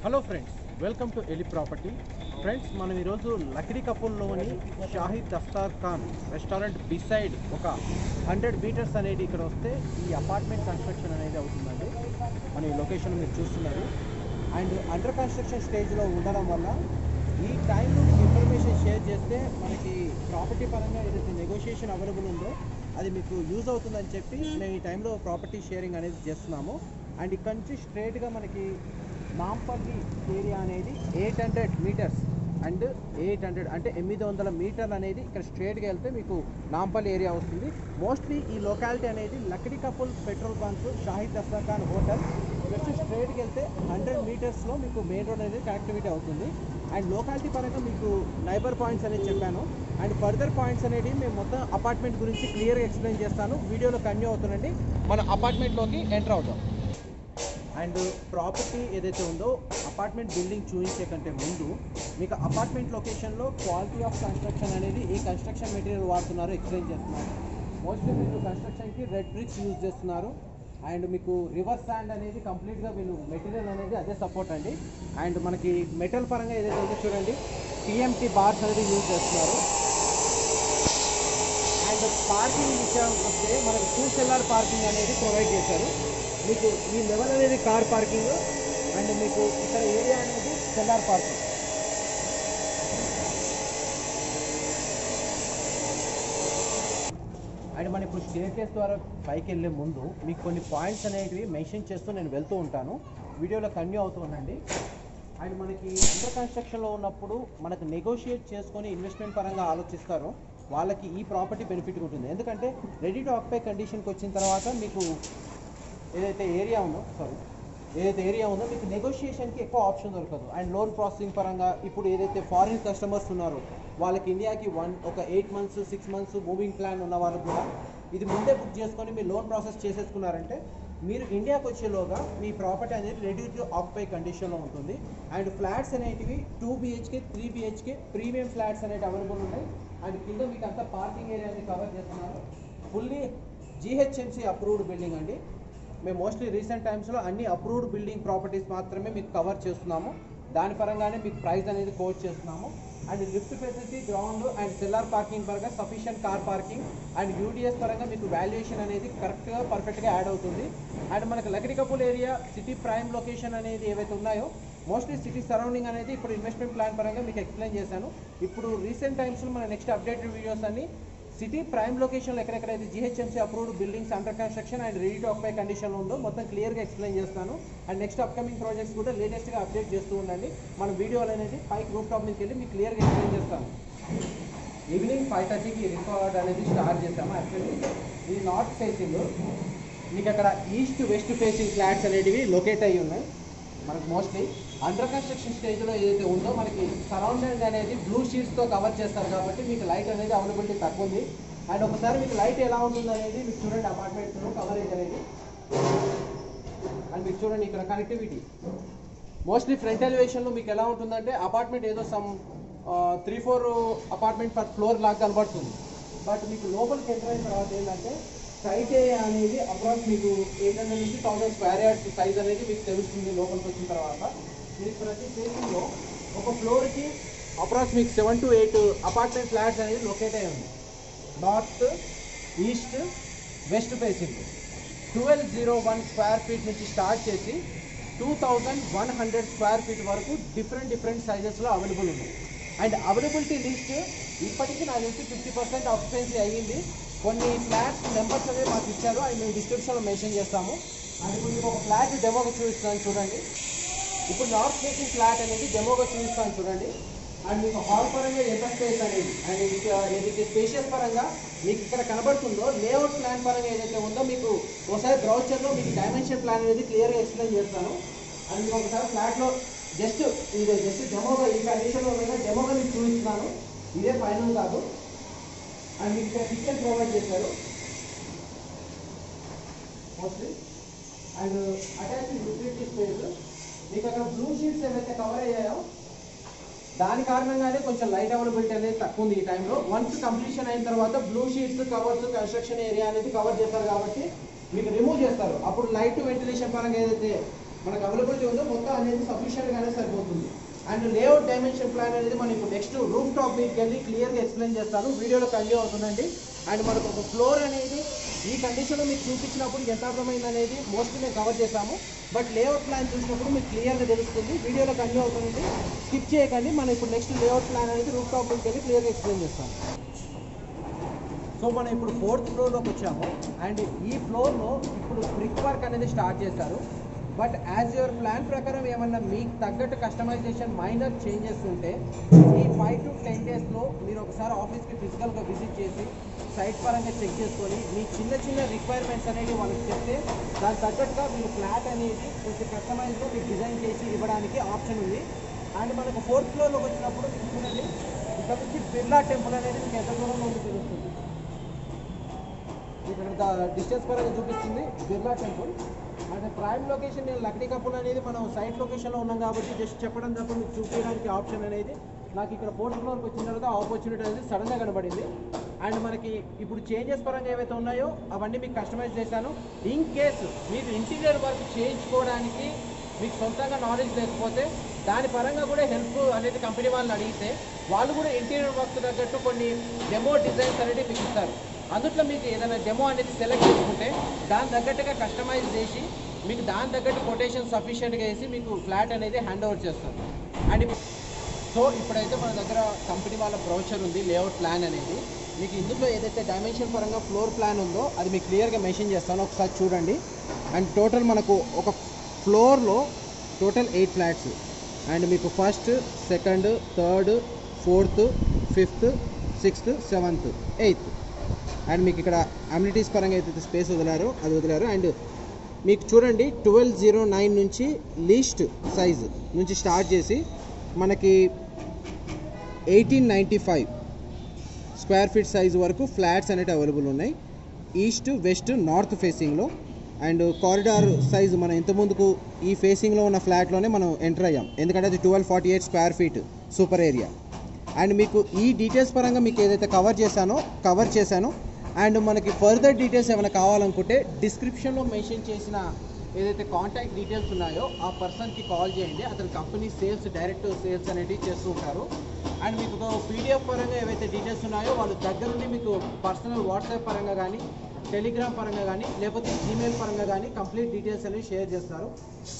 hello friends welcome to Eli property friends మనం ఈరోజు లక్డీ కపూర్లోని Shahi Dastarkhan restaurant beside ఒక హండ్రెడ్ మీటర్స్ అనేది ఇక్కడ వస్తే ఈ అపార్ట్మెంట్ కన్స్ట్రక్షన్ అనేది అవుతుందండి మన ఈ లొకేషన్ మీరు చూస్తున్నారు అండ్ అండర్ కన్స్ట్రక్షన్ స్టేజ్లో ఉండడం వల్ల ఈ టైంలో ఇన్ఫర్మేషన్ షేర్ చేస్తే మనకి ప్రాపర్టీ పరంగా ఏదైతే నెగోషియేషన్ అవైలబుల్ ఉందో అది మీకు యూజ్ అవుతుందని చెప్పి మేము ఈ టైంలో ప్రాపర్టీ షేరింగ్ అనేది చేస్తున్నాము అండ్ ఇక్కడ నుంచి స్ట్రేట్గా మనకి నాంపల్లి ఏరియా అనేది eight hundred meters and eight hundred అంటే ఎనిమిది వందల మీటర్లు అనేది ఇక్కడ స్ట్రేట్గా వెళ్తే మీకు నాంపల్లి ఏరియా వస్తుంది మోస్ట్లీ ఈ లొకాలిటీ అనేది Lakdikapul petrol bunk Shahi Dastarkhan hotel just స్ట్రేట్కి వెళ్తే హండ్రెడ్ మీటర్స్లో మీకు మెయిన్ రోడ్ అనేది కనెక్టివిటీ అవుతుంది అండ్ లొకాలిటీ పరంగా మీకు నైబర్ పాయింట్స్ అనేది చెప్పాను అండ్ ఫర్దర్ పాయింట్స్ అనేది మేము మొత్తం అపార్ట్మెంట్ గురించి క్లియర్గా ఎక్స్ప్లెయిన్ చేస్తాను వీడియోలో కన్యూ అవుతుందండి మన అపార్ట్మెంట్లోకి ఎంటర్ అవుతాం అండ్ ప్రాపర్టీ ఏదైతే ఉందో అపార్ట్మెంట్ బిల్డింగ్ చూపించే కంటే ముందు మీకు అపార్ట్మెంట్ లొకేషన్లో క్వాలిటీ ఆఫ్ కన్స్ట్రక్షన్ అనేది ఏ కన్స్ట్రక్షన్ మెటీరియల్ వాడుతున్నారో ఎక్స్ప్లెయిన్ చేస్తున్నారు మోస్ట్లీ మీరు కన్స్ట్రక్షన్కి రెడ్ బ్రిక్స్ యూజ్ చేస్తున్నారు అండ్ మీకు రివర్స్ శాండ్ అనేది కంప్లీట్గా వీళ్ళు మెటీరియల్ అనేది అదే సపోర్ట్ అండి అండ్ మనకి మెటల్ పరంగా ఏదైతే ఉందో చూడండి టీఎంటీ బార్స్ అనేది యూజ్ చేస్తున్నారు అండ్ పార్కింగ్ విషయానికి వస్తే మనకు టూ సెల్లార్ పార్కింగ్ అనేది ప్రొవైడ్ చేశారు మీకు ఈ లెవెల్ అనేది కార్ పార్కింగ్ అండ్ మీకు ఇక్కడ ఏరియా అనేది సెల్లార్ పార్కింగ్ అండ్ మనం ఇప్పుడు స్టే కేస్ ద్వారా పైకి వెళ్ళే ముందు మీకు కొన్ని పాయింట్స్ అనేటివి మెన్షన్ చేస్తూ నేను వెళ్తూ ఉంటాను వీడియోలో కన్యూ అవుతూ ఉండండి అండ్ మనకి అండర్ కన్స్ట్రక్షన్లో ఉన్నప్పుడు మనకు నెగోషియేట్ చేసుకొని ఇన్వెస్ట్మెంట్ పరంగా ఆలోచిస్తారో వాళ్ళకి ఈ ప్రాపర్టీ బెనిఫిట్ ఉంటుంది ఎందుకంటే రెడీ టు ఆక్యుపై కండిషన్కి వచ్చిన తర్వాత మీకు ఏదైతే ఏరియా ఉందో సారీ ఏదైతే ఏరియా ఉందో మీకు నెగోషియేషన్కి ఎక్కువ ఆప్షన్ దొరకదు అండ్ లోన్ ప్రాసెసింగ్ పరంగా ఇప్పుడు ఏదైతే ఫారిన్ కస్టమర్స్ ఉన్నారో వాళ్ళకి ఇండియాకి వన్ ఒక eight months six months moving plan ఉన్న వాళ్ళకి కూడా ఇది ముందే బుక్ చేసుకొని మీరు లోన్ ప్రాసెస్ చేసేసుకున్నారంటే మీరు ఇండియాకి వచ్చేలోగా మీ ప్రాపర్టీ అనేది రెడీ టు ఆక్యుపై కండిషన్లో ఉంటుంది అండ్ ఫ్లాట్స్ అనేటివి two BHK three BHK premium flats అనేవి అవైలబుల్ ఉన్నాయి అండ్ కింద మీకు అంతా పార్కింగ్ ఏరియా అనేది కవర్ చేస్తున్నారు ఫుల్లీ జీహెచ్ఎంసీ అప్రూవ్డ్ బిల్డింగ్ అండి మేము మోస్ట్లీ రీసెంట్ టైమ్స్లో అన్ని అప్రూవ్డ్ బిల్డింగ్ ప్రాపర్టీస్ మాత్రమే మీకు కవర్ చేస్తున్నాము దాని పరంగానే మీకు ప్రైస్ అనేది కోట్ చేస్తున్నాము and lift facility ground and cellar parking పరంగా sufficient car parking and UDS పరంగా మీకు వాల్యుయేషన్ అనేది కరెక్ట్గా పర్ఫెక్ట్గా యాడ్ అవుతుంది అండ్ మనకి Lakdikapul area city prime location అనేది ఏవైతే ఉన్నాయో మోస్ట్లీ సిటీ సరౌండింగ్ అనేది ఇప్పుడు ఇన్వెస్ట్మెంట్ ప్లాన్ పరంగా మీకు ఎక్స్ప్లెయిన్ చేశాను ఇప్పుడు రీసెంట్ టైమ్స్లో మన నెక్స్ట్ అప్డేటెడ్ వీడియోస్ అన్ని సిటీ ప్రైమ్ లొకేషన్లో ఎక్కడెక్కడైతే GHMC approved buildings under construction and ready to occupy కండిషన్లో ఉందో మొత్తం క్లియర్గా ఎక్స్ప్లెయిన్ చేస్తాను అండ్ నెక్స్ట్ అప్కమింగ్ ప్రాజెక్ట్స్ కూడా లేటెస్ట్గా అప్డేట్ చేస్తూ ఉండండి మన వీడియోలు అనేది పైకి రూప్ టాప్ మీదకి వెళ్ళి మీకు క్లియర్గా ఎక్స్ప్లెయిన్ చేస్తాను ఈవినింగ్ ఫైవ్ థర్టీకి రికార్డ్ అనేది స్టార్ట్ చేస్తాము యాక్చువల్లీ ఇది నార్త్ ఫేసింగ్ మీకు అక్కడ ఈస్ట్ వెస్ట్ ఫేసింగ్ ఫ్లాట్స్ అనేటివి లొకేట్ అయ్యి ఉన్నాయి మనకు మోస్ట్లీ అండర్ కన్స్ట్రక్షన్ స్టేజ్లో ఏదైతే ఉందో మనకి సరౌండింగ్ అనేది బ్లూ షీట్స్తో కవర్ చేస్తారు కాబట్టి మీకు లైట్ అనేది అవైలబిలిటీ తక్కువ ఉంది అండ్ ఒకసారి మీకు లైట్ ఎలా ఉంటుంది అనేది మీకు చూడండి అపార్ట్మెంట్స్లో కవరేజ్ అనేది అండ్ మీకు చూడండి ఇక్కడ కనెక్టివిటీ మోస్ట్లీ ఫ్రంట్ ఎలివేషన్లో మీకు ఎలా ఉంటుందంటే అపార్ట్మెంట్ ఏదో some three four apartment per floor లాగా కనబడుతుంది బట్ మీకు లోపలికి ఎంటర్ అయిన తర్వాత ఏంటంటే సైట్ ఏరియా అనేది అప్రాక్స్ మీకు ఎయిట్ హండ్రెడ్ నుంచి థౌసండ్ స్క్వేర్ యార్డ్స్ సైజ్ అనేది మీకు తెలుస్తుంది లోపలికి వచ్చిన తర్వాత మీకు ప్రతి ఫేసింగ్లో ఒక ఫ్లోర్కి అప్రాక్స్ మీకు seven to eight apartment flats అనేది లొకేట్ అయి ఉంది north east west facing twelve zero one square feet నుంచి స్టార్ట్ చేసి two thousand one hundred square feet వరకు డిఫరెంట్ డిఫరెంట్ సైజెస్లో అవైలబుల్ ఉంది అండ్ అవైలబిలిటీ లిస్ట్ ఇప్పటికీ నాకు తెలిసి ఫిఫ్టీ పర్సెంట్ ఆక్యుపెన్సీ అయ్యింది కొన్ని ఫ్లాట్స్ నెంబర్స్ అనేవి మాకు ఇచ్చారు అవి మేము డిస్క్రిప్షన్లో మెన్షన్ చేస్తాము అండ్ ఇప్పుడు మీకు ఒక ఫ్లాట్ డెమోగా చూపిస్తాను చూడండి ఇప్పుడు నార్త్ ఫేసింగ్ ఫ్లాట్ అనేది డెమోగా చూపిస్తాను చూడండి అండ్ మీకు హాల్ పరంగా ఎంత స్పేస్ అనేది అండ్ మీకు ఏదైతే స్పేషియస్ పరంగా మీకు ఇక్కడ కనబడుతుందో లేఅవుట్ ప్లాన్ పరంగా ఏదైతే ఉందో మీకు ఒకసారి బ్రౌచర్లో మీకు డైమెన్షన్ ప్లాన్ అనేది క్లియర్గా ఎక్స్ప్లెయిన్ చేస్తాను అండ్ మీకు ఒకసారి ఫ్లాట్లో జస్ట్ ఇది జస్ట్ డెమోగా ఈ కండిషన్లో ఉన్న డెమోగా మీకు చూపిస్తున్నాను ఇదే ఫైనల్ కాదు అండ్ మీకు ఇక్కడ కిచెన్ ప్రొవైడ్ చేశారు mostly and attached utility space మీకు అక్కడ బ్లూ షీట్స్ ఏవైతే కవర్ అయ్యాయో దాని కారణంగానే కొంచెం లైట్ అవైలబిలిటీ అనేది తక్కువ ఉంది ఈ టైంలో వన్స్ కంప్లీషన్ అయిన తర్వాత blue sheets covers construction area అనేది కవర్ చేస్తారు కాబట్టి మీకు రిమూవ్ చేస్తారు అప్పుడు లైట్ వెంటిలేషన్ పరంగా ఏదైతే మనకు అవైలబిలిటీ ఉందో మొత్తం అనేది సఫిషియెంట్గానే సరిపోతుంది అండ్ లేఅవుట్ డైమెన్షన్ ప్లాన్ అనేది మనం ఇప్పుడు నెక్స్ట్ రూఫ్ టాప్ మీదకి వెళ్ళి క్లియర్గా ఎక్స్ప్లెయిన్ చేస్తాను వీడియోలో కంటిన్యూ అవుతుందండి అండ్ మనకు ఒక ఫ్లోర్ అనేది ఈ కండిషన్లో మీకు చూపించినప్పుడు ఎంత అర్థమైంది అనేది మోస్ట్లీ మేము కవర్ చేసాము బట్ లేఅవుట్ ప్లాన్ చూసినప్పుడు మీకు క్లియర్గా తెలుస్తుంది వీడియోలో కంటిన్యూ అవుతుంది స్కిప్ చేయకండి మనం ఇప్పుడు నెక్స్ట్ లేఅవుట్ ప్లాన్ అనేది రూఫ్ టాప్ మీదకి వెళ్ళి క్లియర్గా ఎక్స్ప్లెయిన్ చేస్తాం సో మనం ఇప్పుడు ఫోర్త్ ఫ్లోర్లోకి వచ్చాము అండ్ ఈ ఫ్లోర్లో ఇప్పుడు బ్రిక్ వర్క్ అనేది స్టార్ట్ చేశారు బట్ యాజ్ యువర్ ప్లాన్ ప్రకారం ఏమన్నా మీకు తగ్గట్టు కస్టమైజేషన్ మైనర్ చేంజెస్ ఉంటే ఈ ఫైవ్ టు టెన్ డేస్లో మీరు ఒకసారి ఆఫీస్కి ఫిజికల్గా విజిట్ చేసి సైట్ పరంగా చెక్ చేసుకొని మీ చిన్న చిన్న రిక్వైర్మెంట్స్ అనేవి వాళ్ళకి చెప్తే దానికి తగ్గట్టుగా మీరు ఫ్లాట్ అనేది కొంచెం కస్టమైజ్గా మీకు డిజైన్ చేసి ఇవ్వడానికి ఆప్షన్ ఉంది అండ్ మనకు ఫోర్త్ ఫ్లోర్లోకి వచ్చినప్పుడు మీకు చూడండి ఇక్కడ నుంచి బిర్లా టెంపుల్ అనేది మీకు ఎంత దూరంలో ఉందో తెలుస్తుంది ఇక్కడ డిస్టెన్స్ పరంగా చూపిస్తుంది బిర్లా టెంపుల్ అంటే ప్రైమ్ లొకేషన్ నేను లక్డీ కపుల్ అనేది మనం సైట్ లొకేషన్లో ఉన్నాం కాబట్టి జస్ట్ చెప్పడం తప్ప మీకు చూపించడానికి ఆప్షన్ అనేది నాకు ఇక్కడ ఫోర్త్ ఫ్లోర్కి వచ్చిన తర్వాత ఆపర్చునిటీ అనేది సడన్గా కనబడింది అండ్ మనకి ఇప్పుడు చేంజెస్ పరంగా ఏవైతే ఉన్నాయో అవన్నీ మీకు కస్టమైజ్ చేశాను ఇన్ కేసు మీరు ఇంటీరియర్ వర్క్ చేయించుకోవడానికి మీకు సొంతంగా నాలెడ్జ్ లేకపోతే దాని పరంగా కూడా హెల్ప్ అనేది కంపెనీ వాళ్ళని అడిగితే వాళ్ళు కూడా ఇంటీరియర్ వర్క్ తగ్గట్టు కొన్ని డెమో డిజైన్స్ అనేది మీకు ఇస్తారు అందుట్లో మీకు ఏదైనా డెమో అనేది సెలెక్ట్ చేసుకుంటే దాని తగ్గట్టుగా కస్టమైజ్ చేసి మీకు దాని తగ్గట్టు కొటేషన్ సఫిషియెంట్గా వేసి మీకు ఫ్లాట్ అనేది హ్యాండ్ ఓవర్ చేస్తారు అండ్ ఇప్పు- సో ఇప్పుడైతే మన దగ్గర కంపెనీ వాళ్ళ బ్రౌచర్ ఉంది లేఅవుట్ ప్లాన్ అనేది మీకు ఇందులో ఏదైతే డైమెన్షన్ పరంగా ఫ్లోర్ ప్లాన్ ఉందో అది మీకు క్లియర్గా మెన్షన్ చేస్తాను ఒకసారి చూడండి అండ్ టోటల్ మనకు ఒక ఫ్లోర్లో టోటల్ ఎయిట్ ఫ్లాట్స్ అండ్ మీకు first second third fourth fifth sixth seventh eighth and మీకు ఇక్కడ అమ్యూనిటీస్ పరంగా అయితే స్పేస్ వదిలారో అది వదిలారు అండ్ మీకు చూడండి ట్వెల్వ్ జీరో నైన్ నుంచి లీస్ట్ సైజ్ నుంచి స్టార్ట్ చేసి మనకి eighteen ninety five square feet size వరకు ఫ్లాట్స్ అనేవి అవైలబుల్ ఉన్నాయి ఈస్ట్ వెస్ట్ నార్త్ ఫేసింగ్లో అండ్ కారిడార్ సైజ్ మనం ఇంత ముందుకు ఈ ఫేసింగ్లో ఉన్న ఫ్లాట్లోనే మనం ఎంటర్ అయ్యాం ఎందుకంటే అది twelve forty eight square feet super area and మీకు ఈ డీటెయిల్స్ పరంగా మీకు ఏదైతే కవర్ చేశానో కవర్ చేశానో అండ్ మనకి ఫర్దర్ డీటెయిల్స్ ఏమైనా కావాలనుకుంటే డిస్క్రిప్షన్లో మెన్షన్ చేసిన ఏదైతే కాంటాక్ట్ డీటెయిల్స్ ఉన్నాయో ఆ పర్సన్కి కాల్ చేయండి అతని కంపెనీ సేల్స్ డైరెక్ట్ సేల్స్ అనేవి చేస్తూ ఉంటారు అండ్ మీకు పీడిఎఫ్ పరంగా ఏవైతే డీటెయిల్స్ ఉన్నాయో వాళ్ళు దగ్గరుండి మీకు పర్సనల్ వాట్సాప్ పరంగా కానీ టెలిగ్రామ్ పరంగా కానీ లేకపోతే జీమెయిల్ పరంగా కానీ కంప్లీట్ డీటెయిల్స్ అనేవి షేర్ చేస్తారు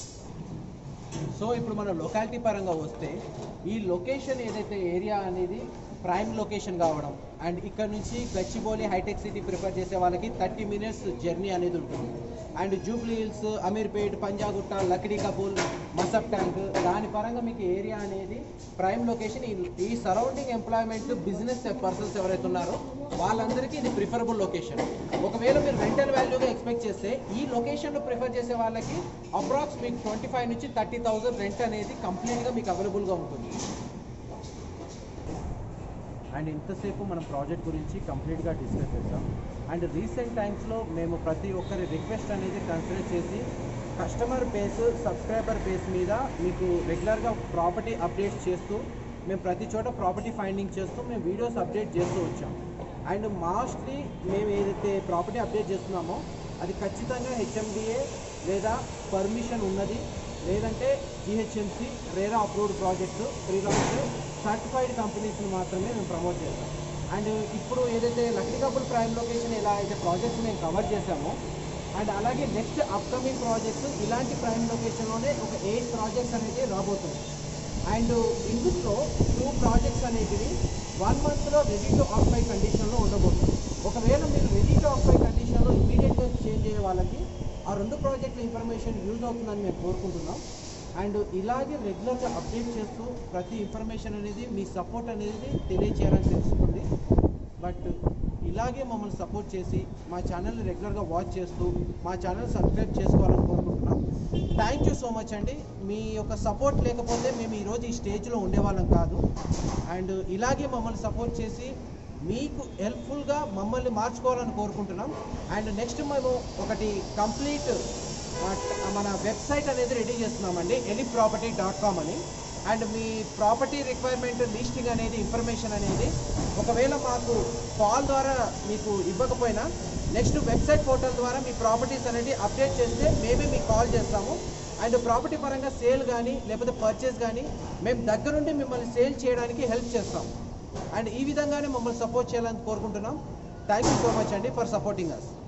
సో ఇప్పుడు మన లొకాలిటీ పరంగా వస్తే ఈ లొకేషన్ ఏదైతే ఏరియా అనేది ప్రైమ్ లొకేషన్ కావడం అండ్ ఇక్కడ నుంచి గచ్చిబౌలి హైటెక్ సిటీ ప్రిఫర్ చేసే వాళ్ళకి థర్టీ మినిట్స్ జర్నీ అనేది ఉంటుంది and Jubilee Hills Ameerpet Panjagutta Lakdikapul Masab tank దాని పరంగా మీకు ఏరియా అనేది ప్రైమ్ లొకేషన్ ఈ ఈ సరౌండింగ్ ఎంప్లాయ్మెంట్ బిజినెస్ పర్సన్స్ ఎవరైతే ఉన్నారో వాళ్ళందరికీ ఇది ప్రిఫరబుల్ లొకేషన్ ఒకవేళ మీరు రెంటల్ వాల్యూగా ఎక్స్పెక్ట్ చేస్తే ఈ లొకేషన్లో ప్రిఫర్ చేసే వాళ్ళకి అప్రాక్స్ మీకు ట్వంటీ ఫైవ్ నుంచి థర్టీ థౌసండ్ రెంట్ అనేది కంప్లీట్గా మీకు అవైలబుల్గా ఉంటుంది అండ్ ఇంతసేపు మనం ప్రాజెక్ట్ గురించి కంప్లీట్గా డిస్కస్ చేస్తాం అండ్ రీసెంట్ టైమ్స్లో మేము ప్రతి ఒక్కరి రిక్వెస్ట్ అనేది కన్సిడర్ చేసి కస్టమర్ బేస్ సబ్స్క్రైబర్ బేస్ మీద మీకు రెగ్యులర్గా ప్రాపర్టీ అప్డేట్స్ చేస్తూ మేము ప్రతి చోట ప్రాపర్టీ ఫైండింగ్ చేస్తూ మేము వీడియోస్ అప్డేట్ చేస్తూ వచ్చాం అండ్ మోస్ట్లీ మేము ఏదైతే ప్రాపర్టీ అప్డేట్ చేస్తున్నామో అది ఖచ్చితంగా హెచ్ఎండిఏ లేదా పర్మిషన్ ఉన్నది లేదంటే GHMC RERA approved project pre launch certified కంపెనీస్ని మాత్రమే మేము ప్రమోట్ చేస్తాం అండ్ ఇప్పుడు ఏదైతే లక్డీ కపుల్ ప్రైమ్ లొకేషన్ ఎలా అయితే ప్రాజెక్ట్స్ మేము కవర్ చేసామో అండ్ అలాగే నెక్స్ట్ అప్కమింగ్ ప్రాజెక్ట్స్ ఇలాంటి ప్రైమ్ లొకేషన్లోనే ఒక ఎయిట్ ప్రాజెక్ట్స్ అనేది రాబోతుంది అండ్ ఇందులో టూ ప్రాజెక్ట్స్ అనేటివి వన్ మంత్లో రెడీ టు ఆక్యుపై కండిషన్లో ఉండబోతుంది ఒకవేళ మీరు రెడీ టు ఆక్యుపై కండిషన్లో ఇమీడియట్గా చేంజ్ అయ్యే వాళ్ళకి ఆ రెండు ప్రాజెక్టుల ఇన్ఫర్మేషన్ యూజ్ అవుతుందని మేము కోరుకుంటున్నాం అండ్ ఇలాగే రెగ్యులర్గా అప్డేట్ చేస్తూ ప్రతి ఇన్ఫర్మేషన్ అనేది మీ సపోర్ట్ అనేది తెలియచేయాలని తెలుస్తుంది బట్ ఇలాగే మమ్మల్ని సపోర్ట్ చేసి మా ఛానల్ని రెగ్యులర్గా వాచ్ చేస్తూ మా ఛానల్ సబ్స్క్రైబ్ చేసుకోవాలని కోరుకుంటున్నాం థ్యాంక్ యూ సో మచ్ అండి మీ యొక్క సపోర్ట్ లేకపోతే మేము ఈరోజు ఈ స్టేజ్లో ఉండేవాళ్ళం కాదు అండ్ ఇలాగే మమ్మల్ని సపోర్ట్ చేసి మీకు హెల్ప్ఫుల్గా మమ్మల్ని మార్చుకోవాలని కోరుకుంటున్నాం అండ్ నెక్స్ట్ మేము ఒకటి కంప్లీట్ మన వెబ్సైట్ అనేది రెడీ చేస్తున్నామండి ఎలి ప్రాపర్టీ డాట్ కామ్ అని అండ్ మీ ప్రాపర్టీ రిక్వైర్మెంట్ లిస్టింగ్ అనేది ఇన్ఫర్మేషన్ అనేది ఒకవేళ మాకు కాల్ ద్వారా మీకు ఇవ్వకపోయినా నెక్స్ట్ వెబ్సైట్ పోర్టల్ ద్వారా మీ ప్రాపర్టీస్ అనేది అప్డేట్ చేస్తే మేమే మీకు కాల్ చేస్తాము అండ్ ప్రాపర్టీ పరంగా సేల్ కానీ లేకపోతే పర్చేస్ కానీ మేము దగ్గరుండి మిమ్మల్ని సేల్ చేయడానికి హెల్ప్ చేస్తాం అండ్ ఈ విధంగానే మమ్మల్ని సపోర్ట్ చేయాలని కోరుకుంటున్నాం థ్యాంక్ యూ సో మచ్ అండి ఫర్ సపోర్టింగ్ అస్